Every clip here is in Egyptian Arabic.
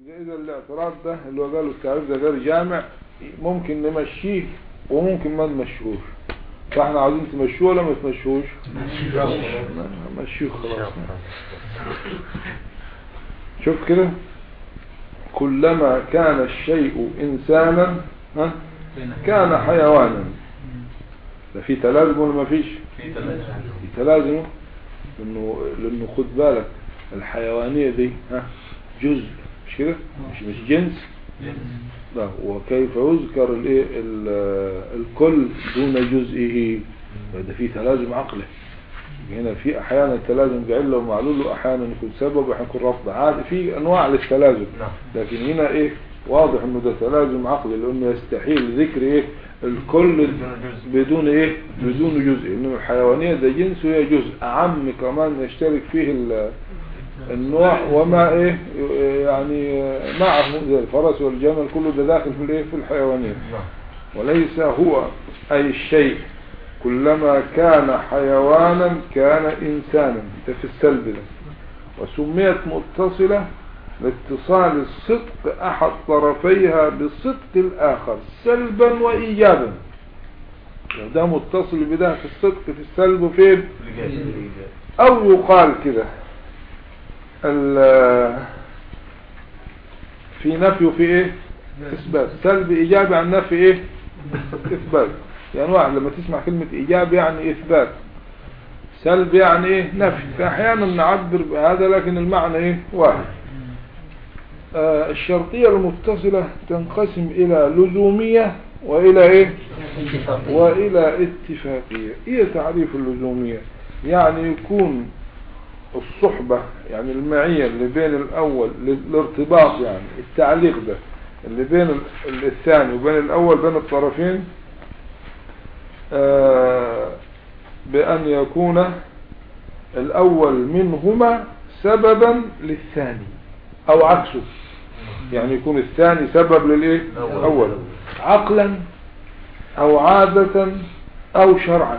إذا الاعتراض ده اللي هو قالوا التعريف ده غير جامع ممكن نمشيه وممكن ما نمشيهوش فاحنا عايزين تمشوه ولا ما تمشوهوش مشوه خلاص شوف كده كلما كان الشيء إنسانا ها كان حيوانا ده في تلازم ولا ما فيش في تلازم في تلازم لانه لانه خد بالك الحيوانية دي ها جزء مش كده مش مش جنس لا وكيف يذكر الايه ال- الكل دون جزئه ده في تلازم عقلي هنا في احيانا تلازم بعله ومعلول واحيانا يكون سبب واحيانا يكون رفض عادي في انواع للتلازم نعم لكن هنا ايه واضح انه ده تلازم عقلي لانه يستحيل ذكر ايه الكل بدون ايه بدون جزء انما الحيوانية ده جنس وهي جزء اعم كمان يشترك فيه ال- النوع وما ايه يعني معه زي الفرس والجمل كله ده داخل في الايه في الحيوانية نعم وليس هو اي الشيء كلما كان حيوانا كان انسانا ده في السلب ده وسميت متصلة لاتصال الصدق احد طرفيها بصدق الاخر سلبا وايجابا لو ده متصل بده في الصدق في السلب وفين او يقال كده ال- في نفي وفي ايه اثبات سلب ايجابي عن نفي ايه اثبات يعني واحد لما تسمع كلمة ايجاب يعني اثبات سلب يعني ايه نفي فاحيانا نعبر بهذا لكن المعنى ايه واحد آه الشرطية المتصلة تنقسم الى لزومية والى ايه والى اتفاقية ايه تعريف اللزومية يعني يكون الصحبة يعني المعية اللي بين الاول الارتباط يعني التعليق ده اللي بين ال- الثاني وبين الاول بين الطرفين آه، بان يكون الاول منهما سببا للثاني او عكسه يعني يكون الثاني سبب للايه الأول. الاول عقلا او عادة او شرعا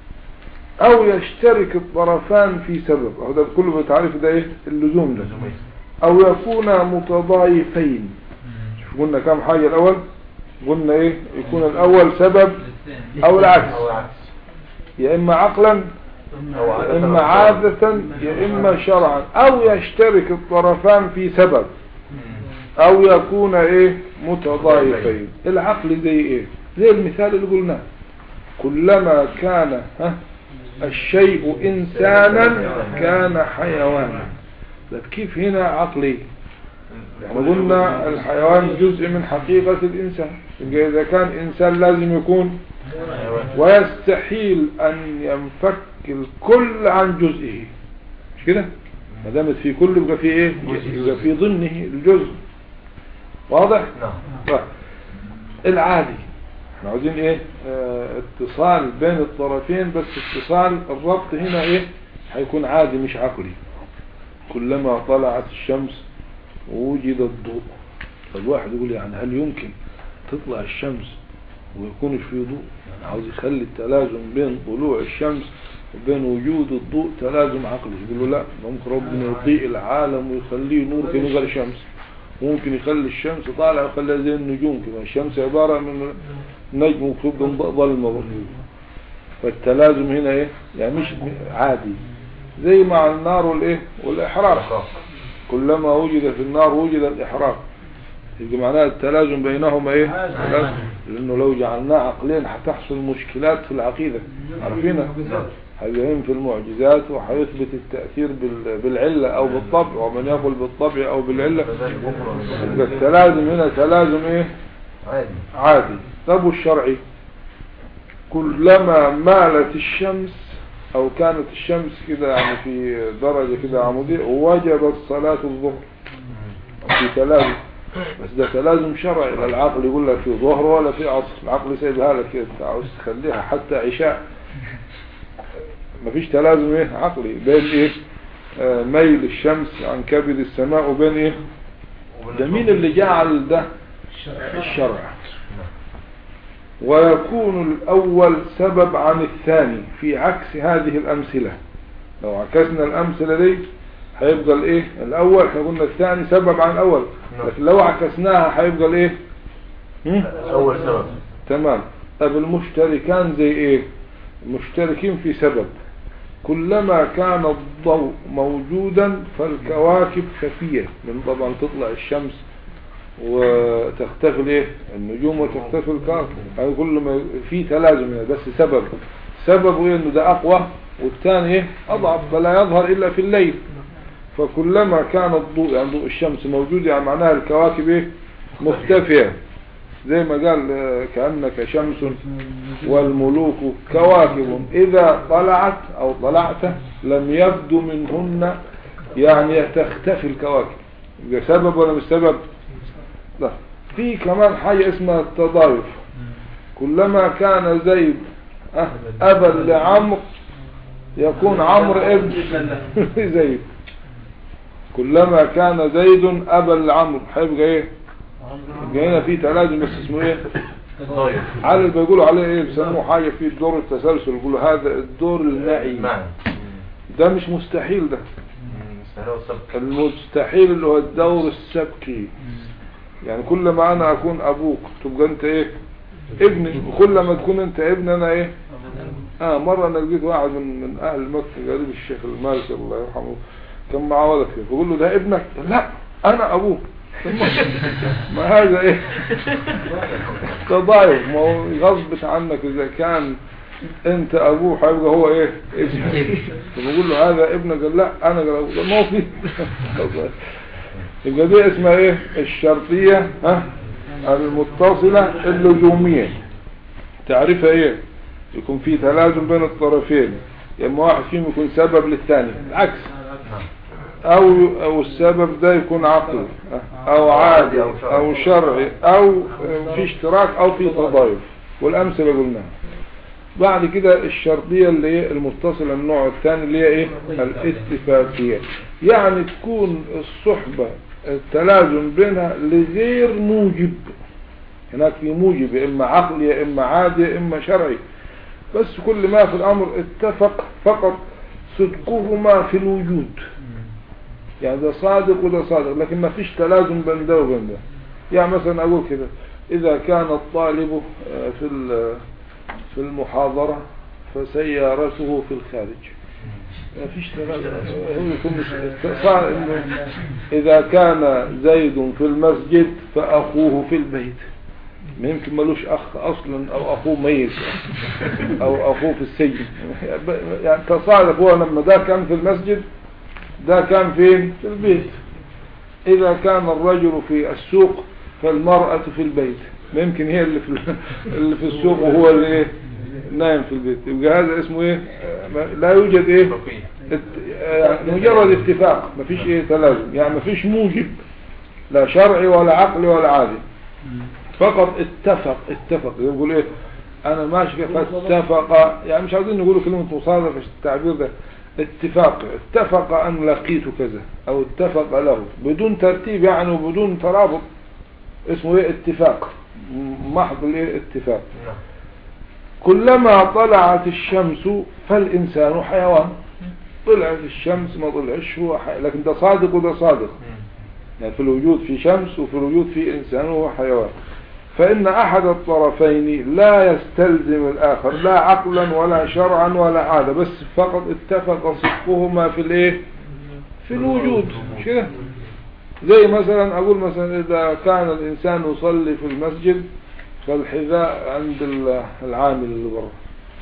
او يشترك الطرفان في سبب او ده كله بتعرف ده ايه اللزوم ده او يكون متضايفين شوف قلنا كم حاجة الاول قلنا ايه يكون الاول سبب او العكس أو العكس يا اما عقلا أو يا اما عادة يا اما شرعا او يشترك الطرفان في سبب او يكون ايه متضايفين العقل زي ايه زي المثال اللي قلناه كلما كان ها الشيء انسانا كان حيوانا لكن كيف هنا عقلي يعني قلنا الحيوان جزء من حقيقة الانسان يبقى اذا كان انسان لازم يكون ويستحيل ان ينفك الكل عن جزئه مش كده ما دامت في كل يبقى في ايه يبقى في ضمنه الجزء واضح نعم طيب العادي احنا عاوزين ايه اه اتصال بين الطرفين بس اتصال الربط هنا ايه هيكون عادي مش عقلي كلما طلعت الشمس وجد الضوء فالواحد يقول يعني هل يمكن تطلع الشمس ويكون في ضوء يعني عاوز يخلي التلازم بين طلوع الشمس وبين وجود الضوء تلازم عقلي يقول له لا ممكن ربنا يضيء العالم ويخليه نور كما غير الشمس ممكن يخلي الشمس طالعة ويخليها زي النجوم كما الشمس عبارة من نجم وكتب ظلمة برضه. فالتلازم هنا ايه يعني مش عادي زي مع النار والايه والاحراق كلما وجد في النار وجد الاحراق يبقى معناها التلازم بينهما ايه تلازم. لانه لو جعلناه عقلين هتحصل مشكلات في العقيدة عارفينها هيهم في المعجزات وهيثبت التأثير بال- بالعلة او بالطبع ومن يقول بالطبع او بالعلة يبقى التلازم هنا تلازم ايه عادي عادي طب والشرعي كلما مالت الشمس او كانت الشمس كده يعني في درجة كده عمودية وجبت صلاة الظهر في تلازم بس ده تلازم شرعي لا العقل يقول لك في ظهر ولا في عصر العقل سيبها لك كده انت عاوز تخليها حتى عشاء مفيش تلازم ايه عقلي بين ايه آه ميل الشمس عن كبد السماء وبين ايه ده مين اللي جعل ده الشرع ويكون الأول سبب عن الثاني في عكس هذه الأمثلة لو عكسنا الأمثلة دي هيفضل إيه الأول احنا قلنا الثاني سبب عن الأول لكن لو عكسناها هيبقى الايه هم؟ أول سبب تمام طب المشتركان زي ايه مشتركين في سبب كلما كان الضوء موجودا فالكواكب خفية من طبعا تطلع الشمس وتختفي الايه النجوم وتختفي الكواكب هذا كل ما في تلازم هنا بس سبب سببه إيه؟ انه ده اقوى والثاني ايه اضعف فلا يظهر الا في الليل فكلما كان الضوء يعني ضوء الشمس موجود يعني معناها الكواكب ايه مختفية زي ما قال آه، كأنك شمس والملوك كواكب إذا طلعت أو طلعت لم يبدو منهن يعني تختفي الكواكب يبقى سبب ولا مش سبب لا في كمان حاجة اسمها التضايف كلما كان زيد أه، أبا لعمر يكون عمرو ابن زيد كلما كان زيد أبا لعمرو هيبقى ايه يبقى هنا في تلازم بس اسمه ايه طيب على اللي بيقولوا عليه ايه بيسموه حاجة في دور التسلسل يقولوا هذا الدور المائي معنى ده مش مستحيل ده مستحيل والسبك المستحيل اللي هو الدور السبكي يعني كل ما انا اكون ابوك تبقى انت ايه ابني وكل ما تكون انت ابن انا ايه اه مرة انا لقيت واحد من, من اهل مكة قريب الشيخ المالكي الله يرحمه كان معاه ولد كده بقول له ده ابنك لا انا ابوك ما هذا ايه تضايق ما هو غصب عنك اذا كان انت ابوه هيبقى هو ايه ابنك فبقول له هذا ابنك قال لا انا قال أبوه. ما هو في يبقى دي اسمها ايه الشرطية ها المتصلة اللزومية تعرفها ايه يكون في تلازم بين الطرفين يا اما واحد فيهم يكون سبب للثاني العكس او او السبب ده يكون عقلي او عادي او شرعي او في اشتراك او في تضايف والامثله قلناها بعد كده الشرطية اللي هي المتصلة النوع الثاني اللي هي ايه الاتفاقية يعني تكون الصحبة التلازم بينها لغير موجب هناك في موجب يا اما عقلي يا اما عادي يا اما شرعي بس كل ما في الامر اتفق فقط صدقهما في الوجود يعني ده صادق وده صادق لكن ما فيش تلازم بين ده وبين ده يعني مثلا اقول كده اذا كان الطالب آه، في ال- في المحاضرة فسيارته في الخارج ما فيش تلازم هو يكون مش- صار انه اذا كان زيد في المسجد فاخوه في البيت ما يمكن ملوش اخ اصلا او اخوه ميت او اخوه في السجن يعني تصادق هو لما ده كان في المسجد ده كان فين في البيت اذا كان الرجل في السوق فالمرأة في البيت ما يمكن هي اللي في اللي في السوق وهو اللي ايه نايم في البيت يبقى هذا اسمه ايه آه، لا يوجد ايه بقية ات- يعني مجرد اتفاق ما فيش ايه تلازم يعني ما فيش موجب لا شرعي ولا عقلي ولا عادي فقط اتفق اتفق يقول ايه انا ماشي كيف اتفق يعني مش عايزين نقول كلمة مصادفة التعبير ده اتفاق اتفق ان لقيت كذا او اتفق له بدون ترتيب يعني وبدون ترابط اسمه ايه اتفاق م- محض الايه اتفاق نعم كلما طلعت الشمس فالإنسان حيوان طلعت الشمس ما طلعش هو حي... لكن ده صادق وده صادق يعني في الوجود في شمس وفي الوجود في إنسان وهو حيوان فإن أحد الطرفين لا يستلزم الآخر لا عقلا ولا شرعا ولا عادة بس فقط اتفق صدقهما في الإيه في الوجود مش كده زي مثلا أقول مثلا إذا كان الإنسان يصلي في المسجد فالحذاء عند ال- العامل اللي برا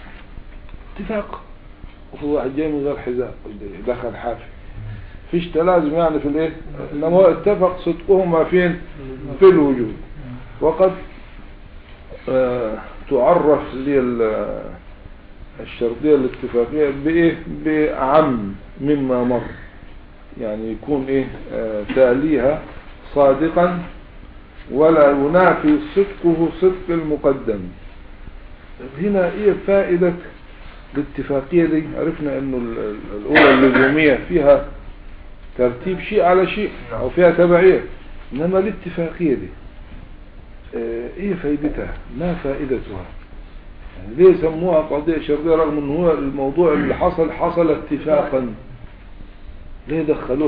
اتفاق وفي واحد جاي من غير حذاء دخل حافي فيش تلازم يعني في الايه انما هو اتفق صدقهما فين في الوجود وقد آه تعرف لي ال- الشرطية الاتفاقية بايه بعم مما مر يعني يكون ايه آه تاليها صادقا ولا ينافي صدقه صدق المقدم طيب هنا ايه فائدة الاتفاقية دي عرفنا انه ال- ال- الاولى اللزومية فيها ترتيب شيء على شيء او فيها تبعية انما الاتفاقية دي آه، ايه فائدتها ما فائدتها يعني ليه سموها قضية شرطية رغم ان هو الموضوع اللي حصل حصل اتفاقا ليه دخلوها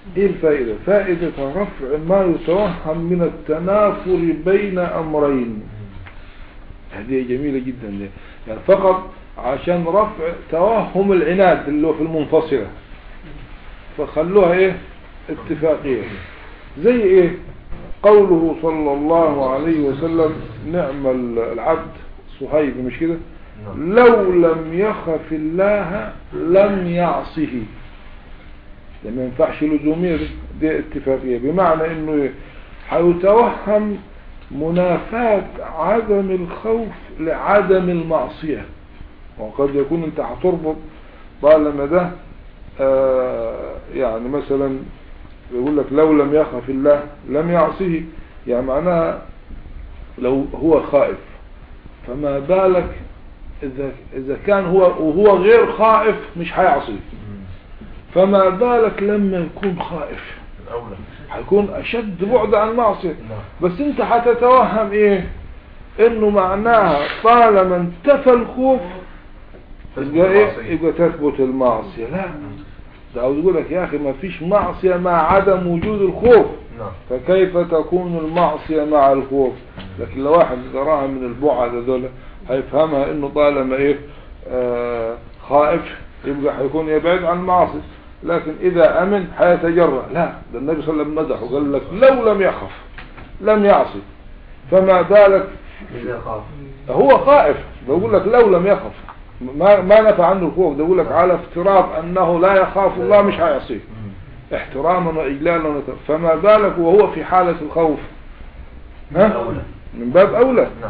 ايه الفائدة فائدة رفع ما يتوهم من التنافر بين امرين هذه جميلة جدا دي. يعني فقط عشان رفع توهم العناد اللي هو في المنفصلة فخلوها ايه اتفاقية زي ايه قوله صلى الله عليه وسلم نعم العبد صهيب مش كده نعم لو لم يخف الله لم يعصه ده ما ينفعش لزومية دي, دي اتفاقية بمعنى انه هيتوهم منافاة عدم الخوف لعدم المعصية وقد يكون انت هتربط طالما ده آه يعني مثلا يقول لك لو لم يخف الله لم يعصيه يعني معناها لو هو خائف فما بالك إذا, إذا كان هو وهو غير خائف مش هيعصي فما بالك لما يكون خائف الأولى هيكون أشد بعد عن المعصية نعم بس انت هتتوهم ايه انه معناها طالما انتفى الخوف تثبت يبقى ايه المعصية. يبقى تثبت المعصية لا ده عاوز يقول لك يا اخي ما فيش معصية مع عدم وجود الخوف نعم فكيف تكون المعصية مع الخوف لكن لو واحد قراها من البعد دول هيفهمها انه طالما ايه آه خائف يبقى هيكون يبعد عن المعاصي لكن اذا امن هيتجرأ لا ده النبي صلى الله عليه وسلم مدحه قال لك لو لم يخف لم يعصي فما بالك إذا خاف هو خائف بقول لك لو لم يخف ما ما نفع عنه الخوف ده يقول لك على افتراض انه لا يخاف الله مش هيعصيه احتراما واجلالا وت- فما بالك وهو في حالة الخوف ها أولى. من باب اولى نعم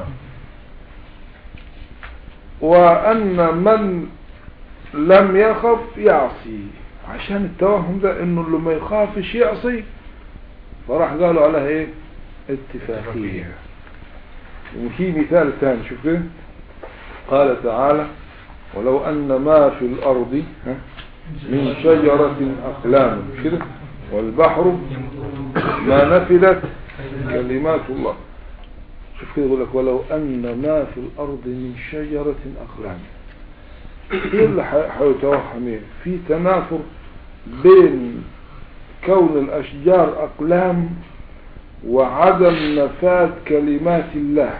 وان من لم يخف يعصي عشان التوهم ده انه اللي ما يخافش يعصي فراح قالوا عليها ايه اتفاقية وفي مثال ثاني شوف كده قال تعالى ولو ان ما في الارض ها، من شجرة اقلام مش كده والبحر ما نفدت كلمات الله شوف كده يقول لك ولو ان ما في الارض من شجرة اقلام ايه اللي ح- هيتوهم ايه في تنافر بين كون الاشجار اقلام وعدم نفاذ كلمات الله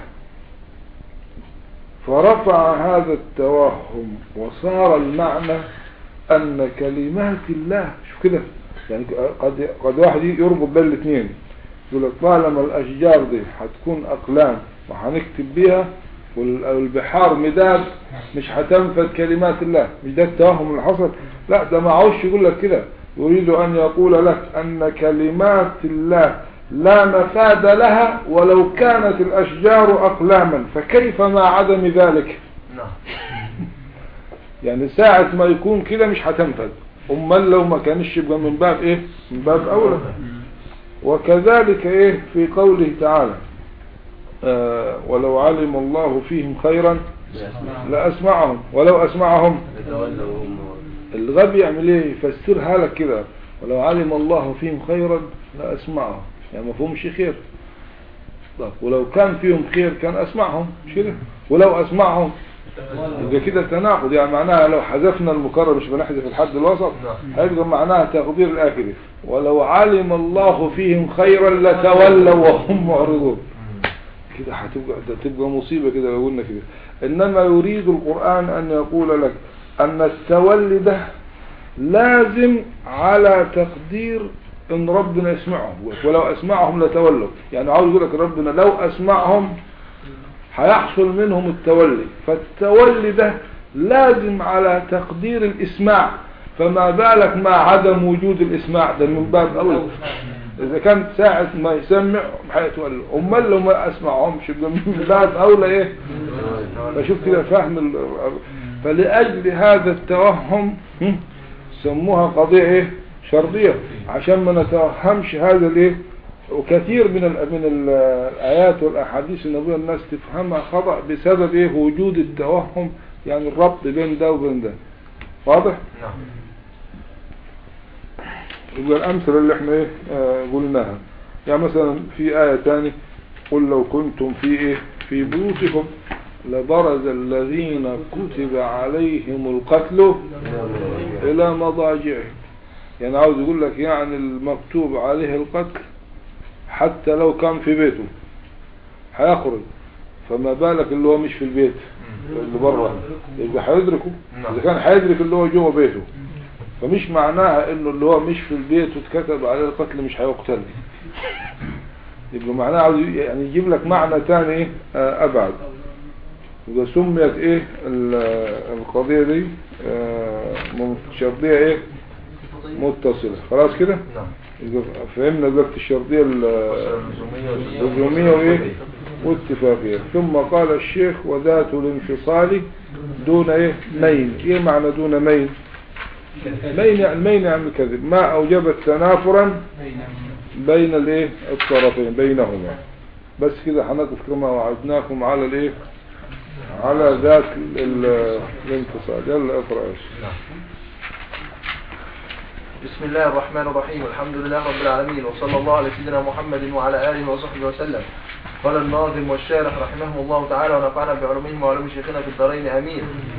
فرفع هذا التوهم وصار المعنى ان كلمات الله شوف كده يعني قد قد واحد يربط بين الاثنين يقول لك طالما الاشجار دي هتكون اقلام وهنكتب بيها والبحار مداد مش هتنفذ كلمات الله مش ده التوهم اللي حصل لا ده معوش يقول لك كده يريد ان يقول لك ان كلمات الله لا مفاد لها ولو كانت الاشجار اقلاما فكيف مع عدم ذلك نعم يعني ساعة ما يكون كده مش هتنفذ امال لو ما كانش يبقى من باب ايه من باب اولى وكذلك ايه في قوله تعالى آه ولو علم الله فيهم خيرا لأسمعهم ولو أسمعهم الغبي يعمل ايه يفسرها لك كده ولو علم الله فيهم خيرا لأسمعهم يعني ما فيهمش خير طب ولو كان فيهم خير كان أسمعهم مش كده ولو أسمعهم يبقى كده تناقض يعني معناها لو حذفنا المكرر مش بنحذف الحد الوسط هيبقى معناها تقدير الآخري ولو علم الله فيهم خيرا لتولوا وهم معرضون كده هتبقى ده تبقى مصيبة كده لو قلنا كده إنما يريد القرآن أن يقول لك أن التولي ده لازم على تقدير ان ربنا يسمعهم ولو اسمعهم لتولوا يعني عاوز يقول لك ربنا لو اسمعهم هيحصل منهم التولي فالتولي ده لازم على تقدير الاسماع فما بالك مع عدم وجود الاسماع ده من باب اولى اذا كان ساعة ما يسمع هيتولوا امال لو ما اسمعهمش يبقى من باب اولى ايه فشوف كده فهم ال... فلأجل هذا التوهم هم، سموها قضية ايه شرطية عشان ما نتوهمش هذا الايه وكثير من ال من ال- الايات والاحاديث النبويه الناس تفهمها خطأ بسبب ايه وجود التوهم يعني الربط بين ده وبين ده واضح نعم يبقى الامثله اللي احنا ايه آه قلناها يعني مثلا في ايه تاني قل لو كنتم في ايه في بيوتكم لبرز الذين كتب عليهم القتل الى مضاجعهم يعني عاوز يقول لك يعني المكتوب عليه القتل حتى لو كان في بيته هيخرج فما بالك اللي هو مش في البيت اللي بره يبقى هيدركه نعم. اذا كان هيدرك اللي هو جوه بيته فمش معناها انه اللي هو مش في البيت واتكتب عليه القتل مش هيقتل يبقى معناها عاوز يعني يجيب لك معنى تاني ايه آه، ابعد إذا سميت ايه ال- القضية دي آه، من- شرطية ايه متصلة خلاص كده نعم يبقى فهمنا دلوقتي الشرطية ال- اللزومية وايه واتفاقية ثم قال الشيخ وذات الانفصال دون ايه مين ايه معنى دون مين مين يعني مين يعني الكذب ما اوجبت تنافرا بين الايه الطرفين بينهما بس كده هنقف كما وعدناكم على الايه على ذات ال- الانفصال يلا اقرا يا شيخ. نعم. بسم الله الرحمن الرحيم الحمد لله رب العالمين وصلى الله على سيدنا محمد وعلى آله وصحبه وسلم قال الناظم والشارح رحمه الله تعالى ونفعنا بعلومهم وعلوم شيخنا في الدارين آمين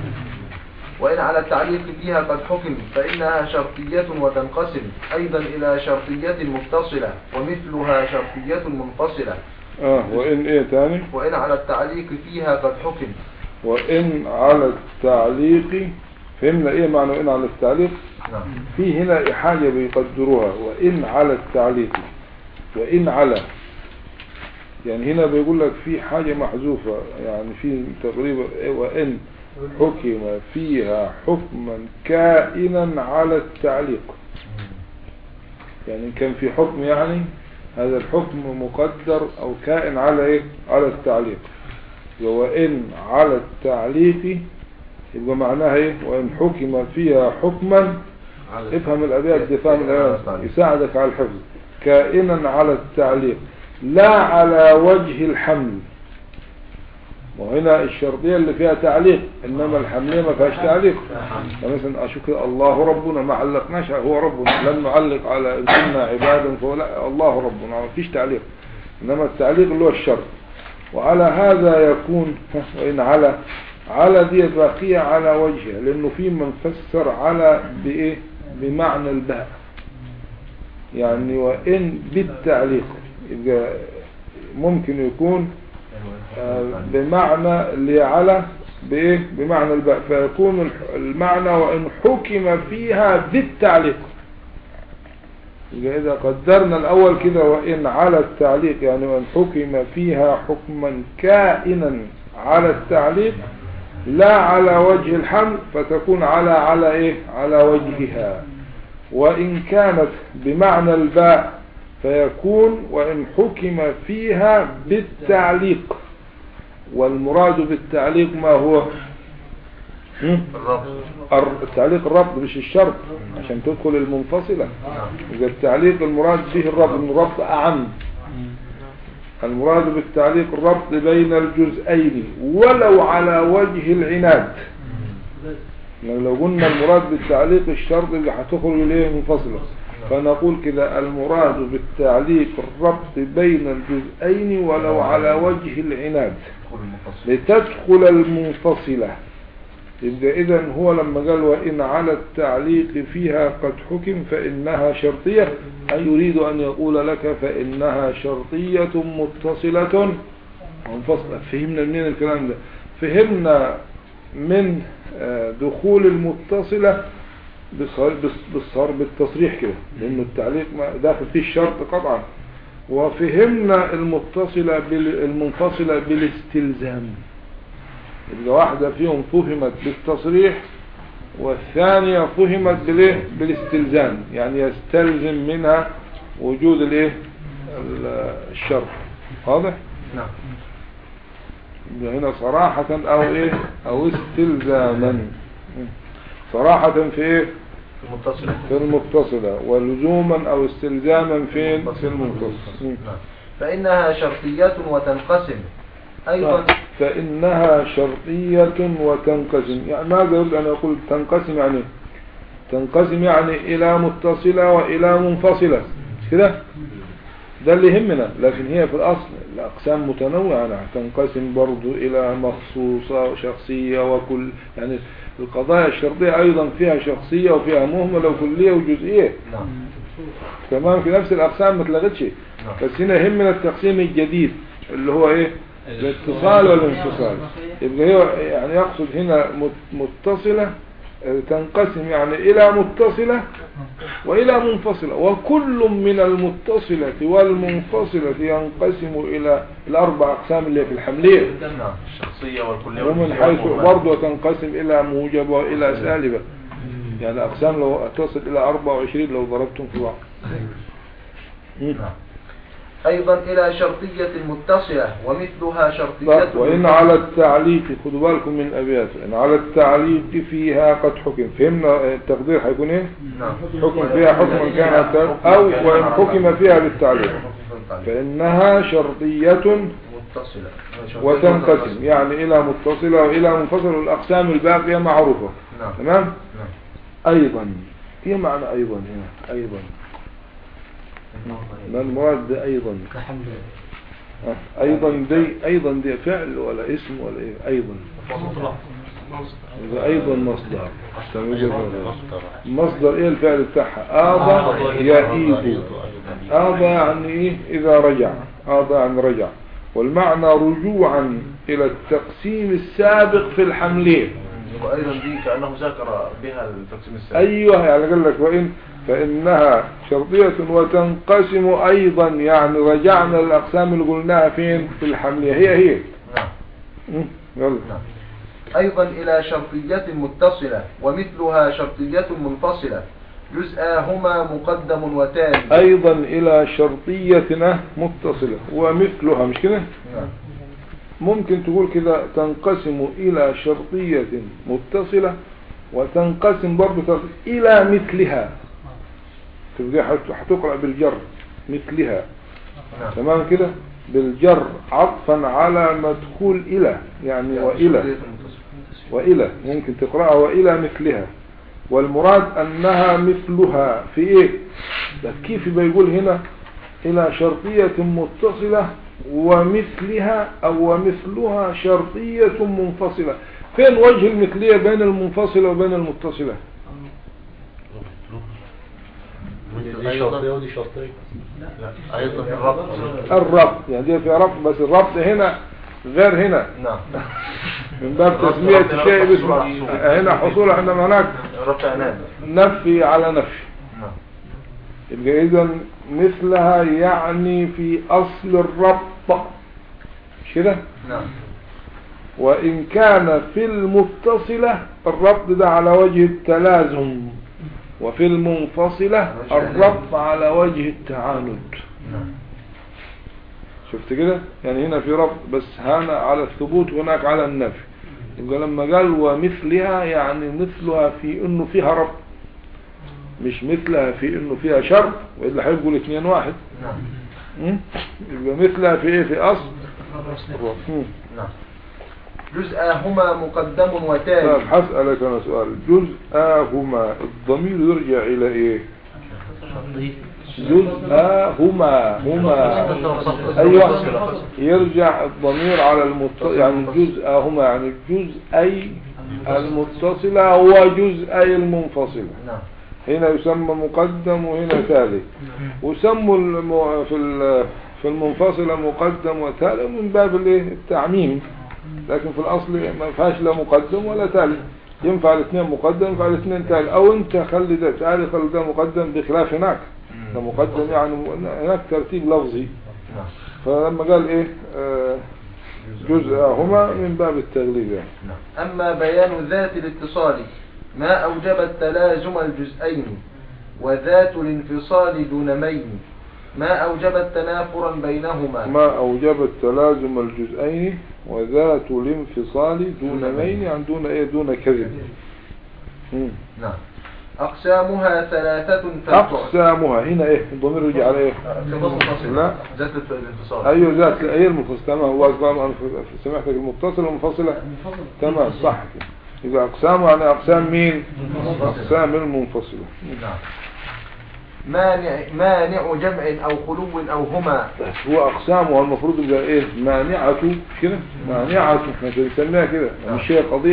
وإن على التعليق فيها قد حكم فإنها شرطية وتنقسم أيضا إلى شرطية متصلة ومثلها شرطية منفصلة اه وان ايه تاني وإن على التعليق فيها قد حكم وان على التعليق فهمنا ايه معنى وان على التعليق نعم في هنا حاجة بيقدروها وإن على التعليق وإن على يعني هنا بيقول لك في حاجة محذوفة يعني في تقريبا إيه وإن حكم فيها حكما كائنا على التعليق يعني إن كان في حكم يعني هذا الحكم مقدر أو كائن على إيه على التعليق وإن على التعليق يبقى معناها إيه وإن حكم فيها حكما افهم الأبيات دي فهم الأبيات يساعدك على الحفظ كائنا على التعليق لا على وجه الحمل وهنا الشرطية اللي فيها تعليق إنما الحملية ما فيهاش تعليق فمثلا أشوف كده الله ربنا ما علقناش هو ربنا لم نعلق على إن كنا عبادا فهو لا الله ربنا ما فيش تعليق إنما التعليق اللي هو الشرط وعلى هذا يكون وإن على على دي باقية على وجهها لأنه في من فسر على بإيه بمعنى الباء يعني وإن بالتعليق يبقى ممكن يكون آه، بمعنى اللي على بإيه بمعنى الباء فيكون الح- المعنى وإن حكم فيها بالتعليق يبقى إذا قدرنا الأول كده وإن على التعليق يعني وإن حكم فيها حكما كائنا على التعليق لا على وجه الحمل فتكون على على إيه على وجهها وإن كانت بمعنى الباء فيكون وإن حكم فيها بالتعليق والمراد بالتعليق ما هو هم؟ الرب الر- التعليق الربط مش الشرط عشان تدخل المنفصلة نعم إذا التعليق المراد به الربط الربط أعم المراد بالتعليق الربط بين الجزئين ولو على وجه العناد يعني لو قلنا المراد بالتعليق الشرط اللي هتخرج اليه منفصلة فنقول كده المراد بالتعليق الربط بين الجزئين ولو على وجه العناد دخول المفصل لتدخل المنفصلة يبقى إذا هو لما قال وإن على التعليق فيها قد حكم فإنها شرطية أي يريد أن يقول لك فإنها شرطية متصلة منفصلة فهمنا منين الكلام ده فهمنا من آه، دخول المتصلة بالصار- بالص- بالصار بالتصريح كده لأنه التعليق ما- داخل فيه الشرط قطعا وفهمنا المتصلة بال- المنفصلة بالاستلزام يبقى واحدة فيهم فهمت بالتصريح والثانية فهمت بالايه بالاستلزام يعني يستلزم منها وجود الايه ال- الشرط واضح نعم يبقى هنا صراحة او ايه او استلزاما صراحة في ايه المتصل في المتصلة ولزوما او استلزاما فين في المنفصل نعم فإنها شرطية وتنقسم أيضا فإنها شرطية وتنقسم يعني ماذا يريد أن يقول تنقسم يعني إيه؟ تنقسم يعني إلى متصلة وإلى منفصلة مش كده ده اللي يهمنا لكن هي في الأصل الأقسام متنوعة يعني تنقسم برضو إلى مخصوصة وشخصية وكل يعني القضايا الشرطية أيضا فيها شخصية وفيها مهملة وكلية وجزئية نعم تمام في نفس الأقسام ما اتلغتش نعم. بس هنا يهمنا التقسيم الجديد اللي هو ايه الاتصال والانفصال يبقى هو يعني يقصد هنا مت- متصلة آه، تنقسم يعني إلى متصلة وإلى منفصلة وكل من المتصلة والمنفصلة ينقسم إلى الأربع أقسام اللي في الحملية نعم الشخصية والكلية ومن والجزئية حيث والمهمة. برضه تنقسم إلى موجبة وإلى سالبة يعني أقسام لو تصل إلى 24 لو ضربتم في بعض مم. نعم أيضا إلى شرطية متصلة ومثلها شرطية طيب، وإن على التعليق خدوا بالكم من الأبيات إن على التعليق فيها قد حكم فهمنا التقدير هيكون إيه نعم حكم فيها حكما كان أو وإن حكم فيها بالتعليق فإنها شرطية متصلة وتنقسم يعني إلى متصلة وإلى منفصلة والأقسام الباقية معروفة نعم تمام نعم أيضا هي معنى أيضا هنا أيضا ما المراد بأيضا ها؟ أيضا دي أيضا دي فعل ولا اسم ولا إيه أيضا إذا أيضا مصدر تمام مصدر إيه الفعل بتاعها آضى يأيد آضى يعني إيه إذا رجع آضى يعني رجع والمعنى رجوعا إلى التقسيم السابق في الحملين وأيضا دي كأنه ذكر بها التقسيم السابق أيوه يعني قال لك وإن فإنها شرطية وتنقسم أيضا يعني رجعنا الأقسام اللي قلناها فين في الحملية هي هي نعم مم، يلا نعم أيضا إلى شرطية متصلة ومثلها شرطية منفصلة جزءاهما مقدم وتالي أيضا إلى شرطيتنا متصلة ومثلها مش كده نعم ممكن تقول كده تنقسم إلى شرطية متصلة وتنقسم برضه تنقسم إلى مثلها تبقى هت- هتقرأ بالجر مثلها نعم تمام كده بالجر عطفا على مدخول إلى يعني وإلى شرطية متصلة. وإلى ممكن تقرأها وإلى مثلها والمراد أنها مثلها في إيه ده كيف بيقول هنا إلى شرطية متصلة ومثلها أو ومثلها شرطية منفصلة فين وجه المثلية بين المنفصلة وبين المتصلة دي شرطية ودي شرطية لا أيضا في الربط الربط يعني دي في ربط بس الربط هنا غير هنا نعم من باب تسمية الشيء باسمه هنا حصول عندما هناك ربط عناد نفي على نفي نعم يبقى اذا مثلها يعني في اصل الربط مش كده نعم وان كان في المتصلة الربط ده على وجه التلازم وفي المنفصلة الربط على وجه التعاند نعم شفت كده يعني هنا في ربط بس هنا على الثبوت وهناك على النفي يبقى لما قال ومثلها يعني مثلها في انه فيها ربط مش مثلها في انه فيها شرط والا هيبقوا الاثنين واحد نعم مم؟ يبقى مثلها في ايه في اصل مم. نعم جزءاهما مقدم طيب وتالي هسألك انا سؤال جزءاهما الضمير يرجع الى ايه جزءاهما هما ايوه يرجع الضمير على المتصل يعني جزءاهما يعني جزءي المتصلة وجزءي المنفصلة نعم هنا يسمى مقدم وهنا تالي وسموا الم... في ال- في المنفصلة مقدم وتالي من باب الايه التعميم لكن في الاصل ما فيهاش لا مقدم ولا تالي ينفع الاثنين مقدم ينفع الاثنين تالي او انت خلي ده تالي خلي ده مقدم بخلاف هناك ده مقدم يعني هناك ترتيب لفظي نعم فلما قال ايه آه جزءهما من باب التغليب يعني نعم. أما بيان ذات الاتصال ما أوجب التلازم الجزئين وذات الانفصال دون مين ما أوجب تنافرا بينهما ما أوجب التلازم الجزئين وذات الانفصال دون مين يعني دون إيه دون كذب مم. نعم أقسامها ثلاثة فالبعد أقسامها هنا إيه الضمير يجي على إيه لا. ذات الانفصال أيوة ذات أي المتصل تمام هو أقسام أنا سمعتك المتصل والمنفصلة تمام صح كده إذا أقسامها يعني أقسام مين أقسام المنفصلة نعم مانع مانع جمع أو خلو أو هما بس هو أقسامها المفروض يبقى إيه مانعة كده مانعة احنا بنسميها كده مش هي قضية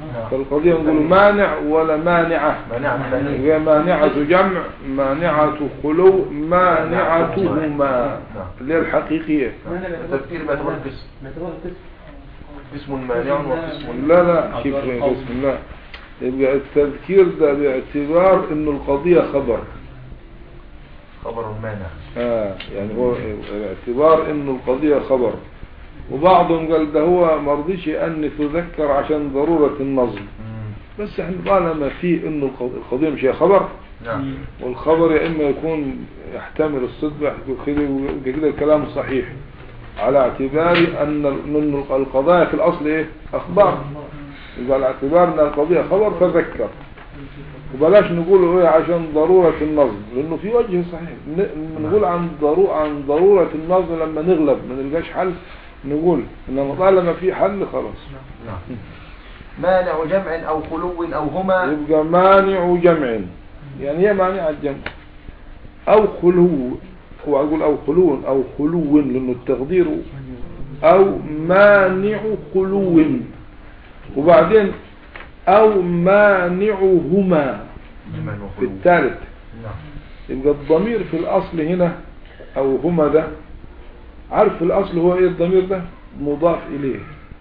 فالقضية نقول مانع ولا مانعة مانعة ثانية هي مانعة جمع مانعة خلو مانعتهما اللي هي الحقيقية التفكير باعتبار قسم اسم مانع وقسم لا لا كيف بسم الله يبقى التذكير ده باعتبار انه القضية خبر خبر مانع آه يعني هو باعتبار انه القضية خبر وبعضهم قال ده هو مرضيش ان تذكر عشان ضرورة النظم بس احنا طالما في انه الق- القضية مش هي خبر نعم والخبر يا اما يكون يحتمل الصدق يبقى كده يبقى كده الكلام صحيح على اعتبار ان ال- ان القضايا في الاصل ايه اخبار يبقى على اعتبار ان القضية خبر فذكر وبلاش نقول ايه عشان ضرورة النظم لانه في وجه صحيح ن- نقول عن ضرورة عن ضرورة النظم لما نغلب ما نلقاش حل نقول انما طالما في حل خلاص نعم مانع جمع او خلو او هما يبقى مانع جمع يعني هي مانع الجمع او خلو هو اقول او خلو او خلو لانه التقدير او مانع خلو وبعدين او مانعهما جمع في وخلو الثالث نعم يبقى الضمير في الاصل هنا او هما ده عارف الاصل هو ايه الضمير ده مضاف اليه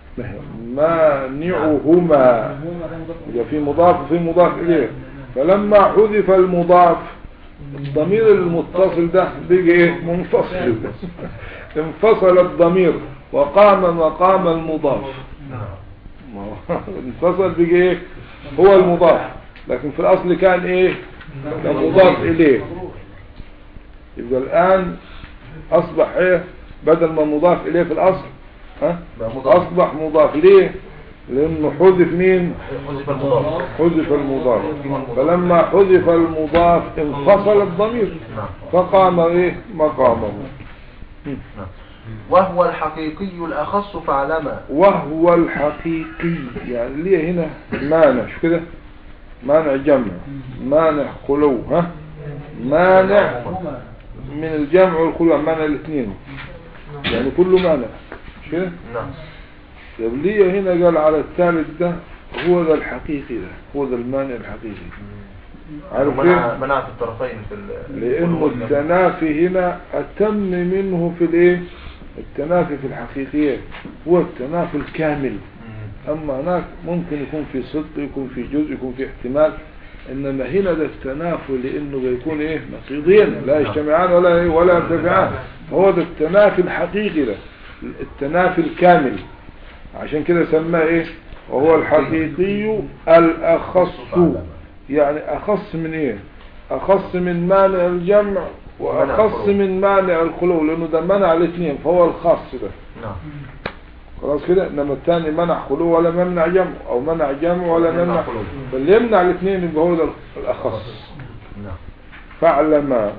مانعهما يبقى في مضاف وفي مضاف إليه فلما حذف المضاف الضمير المتصل ده بيجي ايه منفصل انفصل الضمير وقام مقام المضاف نعم ما هو انفصل بيجي ايه هو المضاف لكن في الاصل كان ايه كان مضاف اليه يبقى الان اصبح ايه بدل ما مضاف اليه في الاصل ها بقى مضاف اصبح مضاف ليه لانه حذف مين حذف المضاف حذف المضاف فلما حذف المضاف انفصل الضمير نعم فقام ايه مقامه نعم وهو الحقيقي الأخص فاعلما وهو الحقيقي يعني ليه هنا مانع شو كده مانع جمع مانع خلو ها مانع من الجمع والخلو مانع الاثنين يعني كله مانع مش كده نعم طب ليه هنا قال على الثالث ده هو ذا الحقيقي ده هو ذا المانع الحقيقي عارف منع ليه منع في الطرفين في ال- لانه والجمع. التنافي هنا اتم منه في الايه التنافي في الحقيقيات هو التنافي الكامل مم. اما هناك ممكن يكون في صدق يكون في جزء يكون في احتمال انما هنا ده التنافي لانه بيكون ايه نقيضين لا يجتمعان ولا إيه ولا يرتفعان هو ده التنافي الحقيقي ده التنافي الكامل عشان كده سماه ايه وهو الحقيقي الاخص يعني اخص من ايه اخص من مانع الجمع واخص الخلو. من مانع الخلو لانه ده منع الاثنين فهو الخاص ده نعم خلاص كده انما الثاني منع خلو ولا منع جمع او منع جمع ولا منع منع خلو. فاللي يمنع الاثنين يبقى هو ده الاخص نعم فاعلم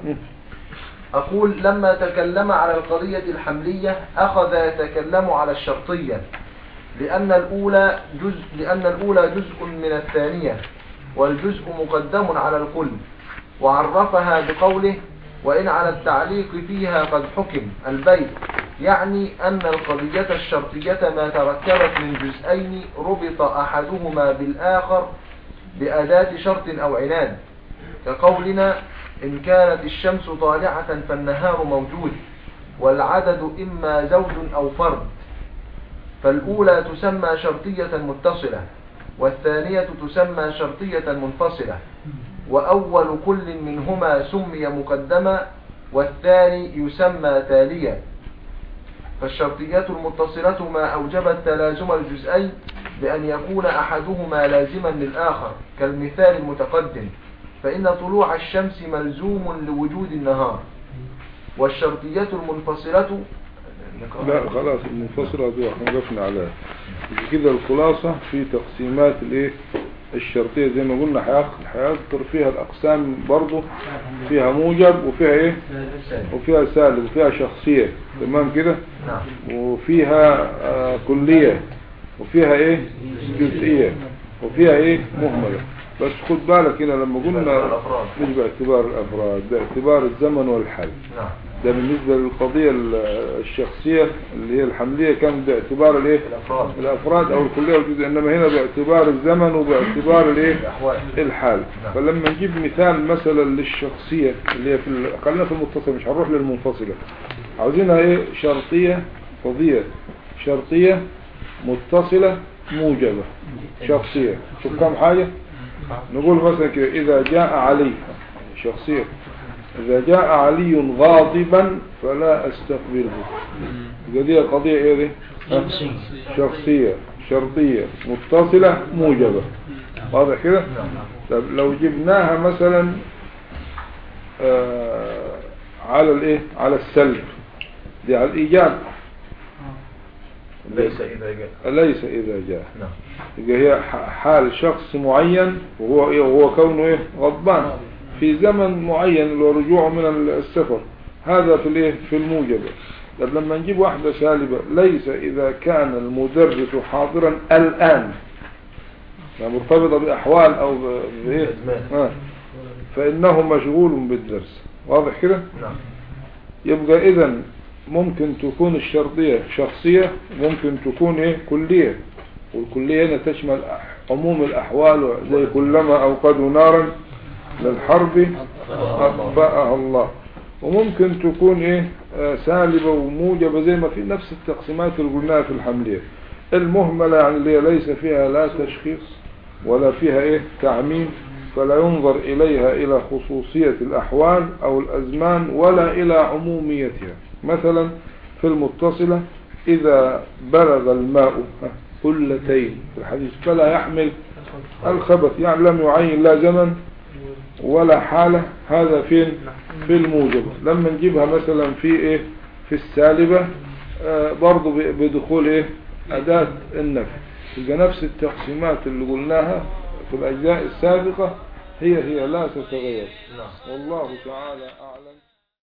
أقول لما تكلم على القضية الحملية أخذ يتكلم على الشرطية لأن الأولى جزء لأن الأولى جزء من الثانية والجزء مقدم على الكل وعرفها بقوله وإن على التعليق فيها قد حكم البيت يعني أن القضية الشرطية ما تركبت من جزئين ربط أحدهما بالآخر بأداة شرط أو عناد كقولنا إن كانت الشمس طالعة فالنهار موجود والعدد إما زوج أو فرد فالأولى تسمى شرطية متصلة والثانية تسمى شرطية منفصلة وأول كل منهما سمي مقدما والثاني يسمى تاليا فالشرطيات المتصلة ما أوجبت تلازم الجزئين بأن يكون أحدهما لازما للآخر كالمثال المتقدم فإن طلوع الشمس ملزوم لوجود النهار والشرطية المنفصلة لا خلاص المنفصلة دي احنا وقفنا عليها يبقى كده الخلاصة في تقسيمات الايه الشرطية زي ما قلنا هيخ- هيذكر فيها الأقسام برضو فيها موجب وفيها ايه وفيها سالب وفيها شخصية تمام كده نعم وفيها آه كلية وفيها ايه جزئية وفيها ايه مهملة بس خد بالك هنا لما قلنا باعتبار الأفراد. مش باعتبار الأفراد باعتبار الزمن والحال نعم ده بالنسبة للقضية ال- الشخصية اللي هي الحملية كان باعتبار الايه الأفراد الافراد او الكلية والجزء انما هنا باعتبار الزمن وباعتبار الايه الأحوال الحال نعم. فلما نجيب مثال مثلا للشخصية اللي هي في ال... خلينا في المتصل مش هنروح للمنفصلة عاوزينها ايه شرطية قضية شرطية متصلة موجبة شخصية شوف كم حاجة نقول مثلا كده إذا جاء علي شخصية إذا جاء علي غاضبا فلا أستقبله يبقى دي قضية إيه دي؟ ها؟ شخصية شرطية متصلة موجبة واضح كده؟ طب لو جبناها مثلا آه على الايه على السلب دي على الايجاب ليس إذا جاء ليس اذا جاء نعم يبقى هي ح- حال شخص معين وهو ايه وهو كونه ايه غضبان في زمن معين اللي هو رجوعه من السفر هذا في الايه في الموجبة طب لما نجيب واحدة سالبة ليس اذا كان المدرس حاضرا الان يعني مرتبطة باحوال او ب- بايه بأزمان. آه. فانه مشغول بالدرس واضح كده نعم يبقى اذا ممكن تكون الشرطية شخصية ممكن تكون ايه كلية والكلية هنا تشمل أح- عموم الأحوال زي كلما أوقدوا نارا للحرب أطفأها الله وممكن تكون ايه آه، سالبة وموجبة زي ما في نفس التقسيمات اللي قلناها في الحملية المهملة يعني اللي هي ليس فيها لا تشخيص ولا فيها ايه تعميم فلا ينظر إليها إلى خصوصية الأحوال أو الأزمان ولا إلى عموميتها مثلا في المتصلة إذا بلغ الماء قلتين في الحديث فلا يحمل الخبث يعني لم يعين لا زمن ولا حالة هذا فين في الموجبة لما نجيبها مثلا في ايه في السالبة آه برضو ب- بدخول ايه أداة النفي يبقى نفس التقسيمات اللي قلناها في الأجزاء السابقة هي هي لا تتغير نعم والله تعالى أعلم